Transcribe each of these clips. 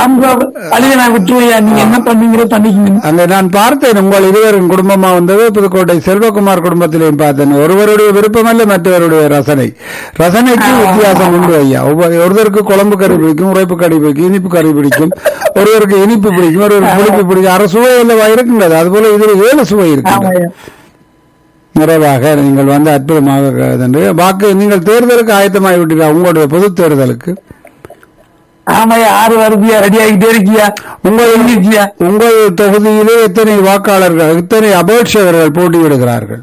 அவங்க பழைய நான் விட்டுருவையா நீங்க என்ன பண்ணீங்களோ பண்ணிக்கீங்க அங்க நான் பார்த்தேன் உங்கள் இருவரின் குடும்பமா வந்தது புதுக்கோட்டை செல்வகுமார் குடும்பத்திலையும் பார்த்தேன் ஒருவருடைய விருப்பமல்ல மற்றவருடைய ரசனை ரசனைக்கு வித்தியாசம் உண்டு ஐயா ஒவ்வொரு- ஒருவருக்கு குழம்பு கறி பிடிக்கும் உரைப்பு கறி பிடிக்கும் இனிப்பு கறி பிடிக்கும் ஒருவருக்கு இனிப்பு பிடிக்கும் ஒருவருக்கு புளிப்பு பிடிக்கும் அரை சுவை அல்லவா இருக்கின்றது அதுபோல இதுல ஏழு சுவை இருக்கின்றது ஆமாய்யா நிறைவாக நீங்கள் வந்து அற்புதமாக கருதுண்டு. வாக்கு நீங்கள் தேர்தலுக்கு ஆயத்தமாகி விட்டீர்களா உங்களுடைய பொது தேர்தலுக்கு ஆமாய்யா ஆறு வருதியா ரெடி ஆகிட்டே இருக்கியா உங்கள் இருக்கியா உங்கள் தொகுதியிலே எத்தனை வாக்காளர்கள் எத்தனை அபேட்சகர்கள் போட்டியிடுகிறார்கள்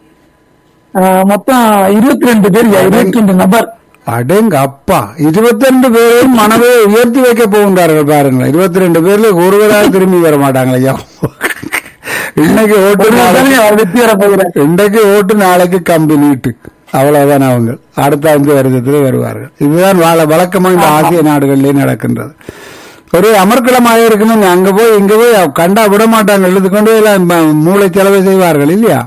மொத்தம் இருபத்தி ரெண்டு பேர் இருபத்தி ரெண்டு நபர் அடேங்க அப்பா இருபத்தி ரெண்டு பேரும் மனதை உயர்த்தி வைக்க போகின்றார்கள் பாருங்களேன் இருபத்தி ரெண்டு பேர்ல ஒருவராக திரும்பி வர மாட்டாங்களே ஐயா இன்னைக்கு ஓட்டு ஒரு நாளைக்கு தடவை அவர் வெற்றி பெற போகிறார் இன்றைக்கு ஓட்டு நாளைக்கு கம்பி நீட்டு அவ்வளவுதான் அவங்க அடுத்த அஞ்சு வருடத்தில் வருவார்கள் இதுதான் வழ- வழக்கமா இந்த ஆசிய நாடுகளிலே நடக்கின்றது ஒரே அமர்க்களமாக இருக்கணும் அங்க போய் இங்க போய் கண்டா விட மாட்டாங்க எழுது கொண்டு போய் எல்லாம் ம- மூளை செலவு செய்வார்கள் இல்லையா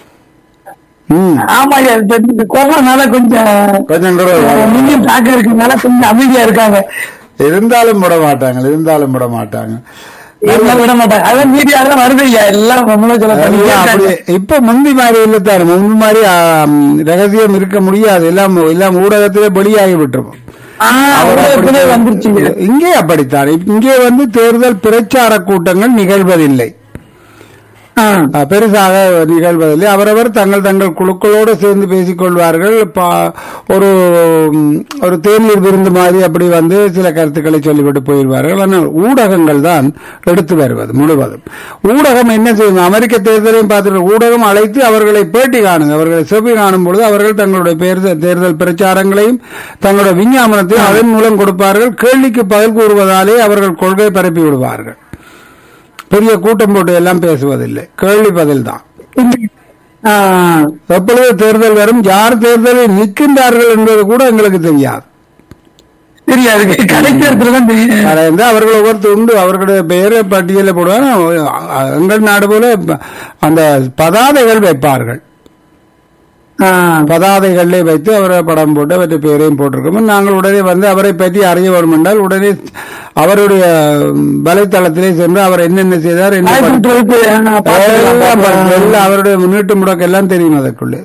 ம் ஆமாய்யா இப்ப இந்த கொரோனால கொஞ்சம் கொஞ்சம் கூட மில்லியன் தாக்கம் இருக்கனால கொஞ்சம் அமைதியா இருக்காங்க இருந்தாலும் விட மாட்டாங்க இருந்தாலும் விட மாட்டாங்க எல்லாம் விட மாட்டாங்க அதான் மீடியால வருது ஐயா எல்லாம் நம்மளும் சொல்ல எல்லாம் அப்படியே இப்ப முந்தி மாதிரி இல்லத்தாரு முந்தி மாதிரி ஆம், ரகசியம் இருக்க முடியாது எல்லாம் எல்லாம் ஊடகத்திலே வெளியாகி விட்டுருவோம் அவர் அவரே அப்படி- வந்துருச்சு இங்கே அப்படித்தான் இங்கே வந்து தேர்தல் பிரச்சார கூட்டங்கள் நிகழ்வதில்லை அஹ், பெருசாக நிகழ்வதில்லை அவரவர் தங்கள் தங்கள் குழுக்களோடு சேர்ந்து பேசிக் கொள்வார்கள் பா- ஒரு ம், ஒரு தேநீர் விருந்து மாதிரி அப்படி வந்து சில கருத்துக்களை சொல்லிவிட்டு போயிடுவார்கள் ஆனால் ஊடகங்கள் தான் எடுத்து வருவது முழுவதும் ஊடகம் என்ன செய்யும் அமெரிக்க தேர்தலையும் பார்த்துட்டு ஊடகம் அழைத்து அவர்களை பேட்டி காணுங்க அவர்களை செவி காணும் பொழுது அவர்கள் தங்களுடைய தேர்தல் தேர்தல் பிரச்சாரங்களையும் தங்களுடைய விஞ்ஞாபனத்தையும் அதன் மூலம் கொடுப்பார்கள் கேள்விக்கு பதில் கூறுவதாலே அவர்கள் கொள்கை பரப்பி விடுவார்கள் பெரிய கூட்டம் போட்டு எல்லாம் பேசுவதில்லை கேள்வி பதில் தான் எப்பொழுது தேர்தல் வரும் யார் தேர்தலில் நிற்கின்றார்கள் என்பது கூட எங்களுக்கு தெரியாது தெரியாது கடைசி இடத்துல தான் தெரியும் அதாவது அவர்கள் ஒவ்வொருத்தர் உண்டு அவர்களுடைய பெயரை பட்டியலை போடுவாங்க எங்கள் நாடு போல அந்த பதாதைகள் வைப்பார்கள் ஆ, பதாதைகளிலே வைத்து அவரை படம் போட்டு அவற்றை பெயரையும் போட்டிருக்கோம் நாங்கள் உடனே வந்து அவரை பற்றி அறிய வேண்டும் என்றால் உடனே அவருடைய வலைத்தளத்திலே சென்று அவர் என்னென்ன செய்தார் என்ன ஆயிரத்தி பண்ண- தொள்ளாயிரத்தி ஆ, எல்லாம் பார்த்துக்கலாம். பார்த்து- எல்லாம் அவருடைய முன்னிட்டு முடக்கு எல்லாம் தெரியும் அதற்குள்ளே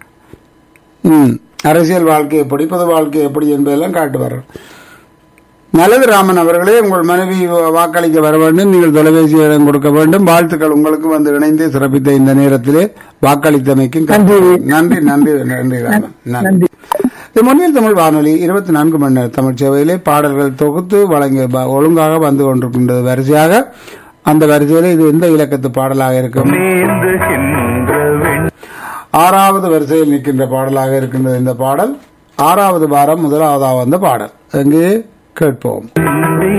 ம் அரசியல் வாழ்க்கை எப்படி பொது வாழ்க்கை எப்படி என்பதெல்லாம் காட்டுவார் நல்லது ராமன் அவர்களே உங்கள் மனைவி வாக்களிக்க வர வேண்டும் நீங்கள் தொலைபேசி இடம் கொடுக்க வேண்டும் வாழ்த்துக்கள் உங்களுக்கு வந்து இணைந்து சிறப்பித்த இந்த நேரத்திலே வாக்களித்தமைக்கும் நன்றி. நன்றி நன்றி நன்றி ராமன் நன்றி நன்றி இது முன்னில் தமிழ் வானொலி இருபத்தி நான்கு மணி நேர தமிழ் சேவையிலே பாடல்கள் தொகுத்து வழங்க ப- ஒழுங்காக வந்து கொண்டிருக்கின்றது வரிசையாக அந்த வரிசையில இது எந்த இலக்கத்து பாடலாக இருக்கும் ஆறாவது வரிசையில் நிற்கின்ற பாடலாக இருக்கின்றது இந்த பாடல் ஆறாவது வாரம் முதலாவதாக வந்த பாடல் அங்கே கேட்போம்